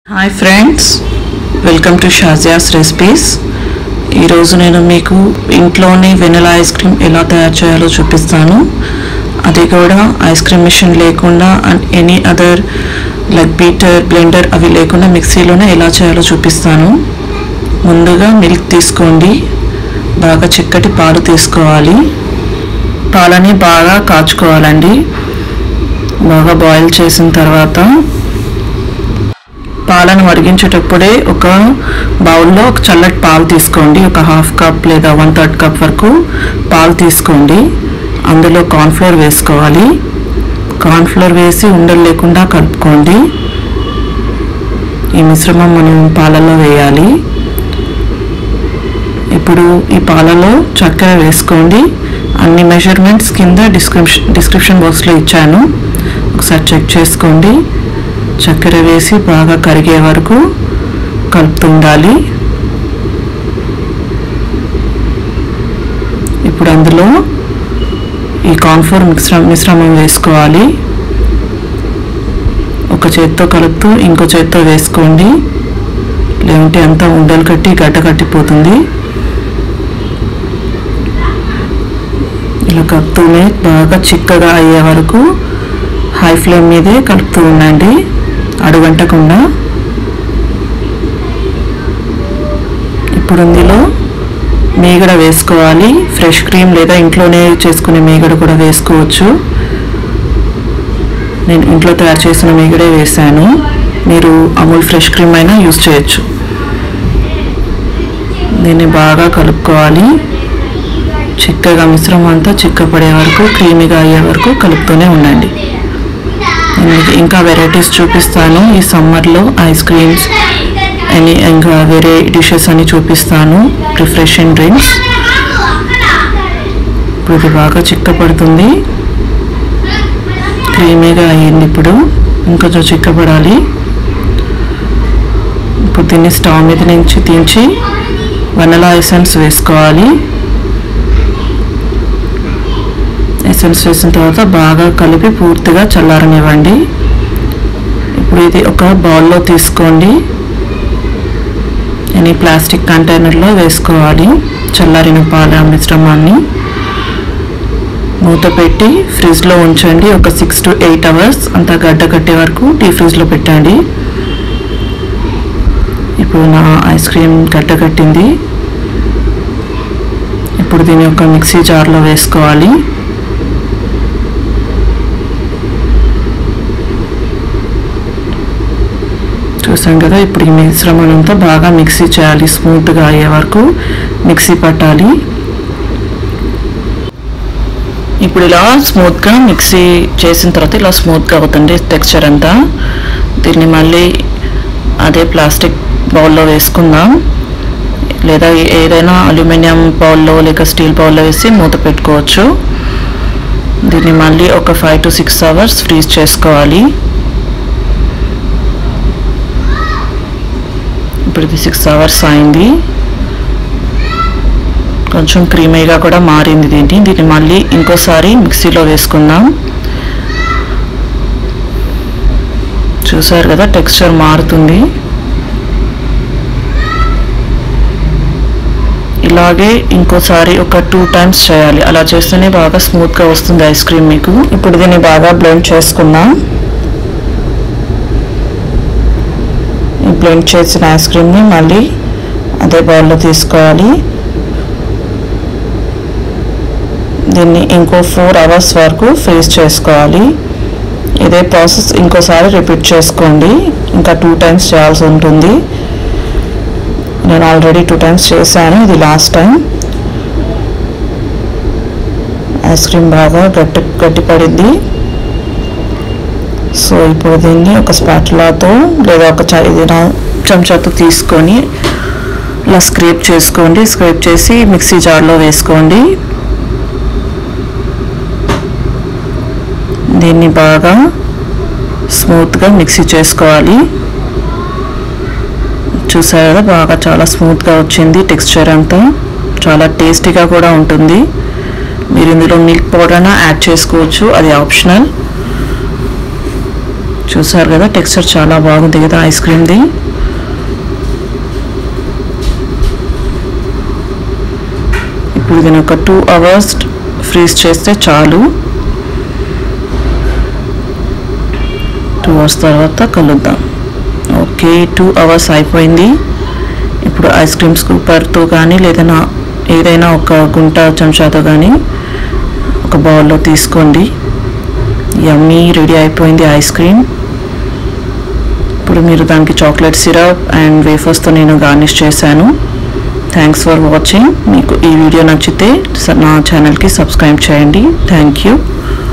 hi friends welcome to Shazia's recipes ఈరోజు నేను మీకు ఇంట్లోనే వెనిలా ఐస్ క్రీమ్ ఎలా తయారు చేయాలో చూపిస్తాను అది కూడా ఐస్ క్రీమ్ మిషన్ లేకుండా and any other like beater blender అవి లేకుండా మిక్సీలోనే ఎలా చేయాలో చూపిస్తాను ముందుగా మిల్క్ తీసుకోండి బాగా చిక్కటి పాలు తీసుకోవాలి పాలని బాగా కాచుకోవాలండి బాగా బాయిల్ చేసిన తర్వాత పాలను మరిగించేటప్పుడే ఒక బౌల్లో ఒక చల్లటి పాలు తీసుకోండి ఒక హాఫ్ కప్ లేదా వన్ థర్డ్ కప్ వరకు పాలు తీసుకోండి అందులో కార్న్ఫ్లోర్ వేసుకోవాలి కార్న్ఫ్లోర్ వేసి ఉండలు లేకుండా కలుపుకోండి ఈ మిశ్రమం మనం పాలలో వేయాలి ఇప్పుడు ఈ పాలలో చక్కెర వేసుకోండి అన్ని మెజర్మెంట్స్ కింద డిస్క్రిప్షన్ డిస్క్రిప్షన్ బాక్స్లో ఇచ్చాను ఒకసారి చెక్ చేసుకోండి చక్కెర వేసి బాగా కరిగే వరకు కలుపుతుండాలి ఇప్పుడు అందులో ఈ కార్న్ఫ్లోర్ మిశ్రమ మిశ్రమం వేసుకోవాలి ఒక చేత్తో కలుపుతూ ఇంకో చేత్తో వేసుకోండి లేదంటే అంతా ఉండలు కట్టి గడ్డ కట్టిపోతుంది ఇలా కలుపుతూనే బాగా చిక్కగా అయ్యే వరకు హై ఫ్లేమ్ మీదే కలుపుతూ ఉండండి అడుగంటకుండా ఇప్పుడు ఇందులో మీగడ వేసుకోవాలి ఫ్రెష్ క్రీమ్ లేదా ఇంట్లోనే చేసుకునే మీగడ కూడా వేసుకోవచ్చు నేను ఇంట్లో తయారు చేసిన మీగడే వేసాను మీరు అమూల్ ఫ్రెష్ క్రీమ్ అయినా యూస్ చేయొచ్చు దీన్ని బాగా కలుపుకోవాలి చిక్కగా మిశ్రమం అంతా చిక్కపడే వరకు క్రీమీగా అయ్యే వరకు కలుపుతూనే ఉండండి నేను మీకు ఇంకా వెరైటీస్ చూపిస్తాను ఈ సమ్మర్లో ఐస్ క్రీమ్స్ అని ఇంకా వేరే డిషెస్ అని చూపిస్తాను రిఫ్రెషింగ్ డ్రింక్స్ ఇప్పుడు ఇది బాగా చిక్కపడుతుంది క్రీమీగా అయ్యింది ఇప్పుడు ఇంకొంచెం చిక్కపడాలి ఇప్పుడు దీన్ని స్టవ్ మీద నుంచి తీంచి వనలా ఎసెన్స్ వేసుకోవాలి ఎసెన్స్ వేసిన తర్వాత బాగా కలిపి పూర్తిగా చల్లారనివ్వండి ఇప్పుడు ఇది ఒక బౌల్లో తీసుకోండి ఎనీ ప్లాస్టిక్ కంటైనర్లో వేసుకోవాలి చల్లారిన పాల మిశ్రమాన్ని మూత పెట్టి ఫ్రిడ్జ్లో ఉంచండి ఒక సిక్స్ టు ఎయిట్ అవర్స్ అంతా గడ్డ కట్టే వరకు డీ ఫ్రిడ్జ్లో పెట్టండి ఇప్పుడు నా ఐస్ క్రీమ్ గడ్డ కట్టింది ఇప్పుడు దీన్ని ఒక మిక్సీ జార్లో వేసుకోవాలి చూసాం కదా ఇప్పుడు ఈ మిశ్రమం అంతా బాగా మిక్సీ చేయాలి స్మూత్గా అయ్యే వరకు మిక్సీ పట్టాలి ఇప్పుడు ఇలా స్మూత్గా మిక్సీ చేసిన తర్వాత ఇలా స్మూత్గా అవుతుంది టెక్స్చర్ అంతా దీన్ని మళ్ళీ అదే ప్లాస్టిక్ బౌల్లో వేసుకుందాం లేదా ఏదైనా అల్యూమినియం బౌల్లో లేక స్టీల్ బౌల్లో వేసి మూత పెట్టుకోవచ్చు దీన్ని మళ్ళీ ఒక five to six hours freeze చేసుకోవాలి ఇప్పుడు ఇది సిక్స్ అవర్స్ అయింది కొంచెం క్రీమీగా కూడా మారింది దీన్ని దీన్ని మళ్ళీ ఇంకోసారి మిక్సీలో వేసుకుందాం చూసారు కదా టెక్స్చర్ మారుతుంది ఇలాగే ఇంకోసారి ఒక టూ టైమ్స్ చేయాలి అలా చేస్తేనే బాగా స్మూత్గా వస్తుంది ఐస్ క్రీమ్ మీకు ఇప్పుడు దీన్ని బాగా బ్లెండ్ చేసుకుందాం ఈ బ్లెండ్ చేసిన ఐస్ క్రీమ్ని మళ్ళీ అదే బౌల్లో తీసుకోవాలి దీన్ని ఇంకో ఫోర్ అవర్స్ వరకు ఫ్రీజ్ చేసుకోవాలి ఇదే ప్రాసెస్ ఇంకోసారి రిపీట్ చేసుకోండి ఇంకా టూ టైమ్స్ చేయాల్సి ఉంటుంది నేను ఆల్రెడీ టూ టైమ్స్ చేశాను ఇది లాస్ట్ టైం ఐస్ క్రీమ్ బాగా గట్టి గట్టిపడింది సో ఇప్పుడు దీన్ని ఒక స్పాట్లాతో లేదా ఒక ఏదైనా చెంచాతో తీసుకొని ఇలా స్క్రేప్ చేసుకోండి స్క్రేప్ చేసి మిక్సీ జార్లో వేసుకోండి దీన్ని బాగా స్మూత్గా మిక్సీ చేసుకోవాలి చూసారు కదా బాగా చాలా స్మూత్గా వచ్చింది టెక్స్చర్ అంతా చాలా టేస్టీగా కూడా ఉంటుంది మీరు ఇందులో మిల్క్ పౌడర్ యాడ్ చేసుకోవచ్చు అది ఆప్షనల్ చూసారు కదా టెక్స్చర్ చాలా బాగుంది కదా ఐస్ క్రీమ్ది ఇప్పుడు దీని ఒక టూ అవర్స్ ఫ్రీజ్ చేస్తే చాలు టూ అవర్స్ తర్వాత కలుద్దాం ఓకే టూ అవర్స్ అయిపోయింది ఇప్పుడు ఐస్ క్రీమ్ స్కూపర్తో కానీ లేదైనా ఏదైనా ఒక గుంట చెంచాతో కానీ ఒక బౌల్లో తీసుకోండి యమ్మీ రెడీ అయిపోయింది ఐస్ క్రీమ్ ఇప్పుడు మీరు దానికి చాక్లెట్ సిరప్ అండ్ వేఫర్స్తో నేను గార్నిష్ చేశాను థ్యాంక్స్ ఫర్ వాచింగ్ మీకు ఈ వీడియో నచ్చితే నా ఛానల్కి సబ్స్క్రైబ్ చేయండి థ్యాంక్ యూ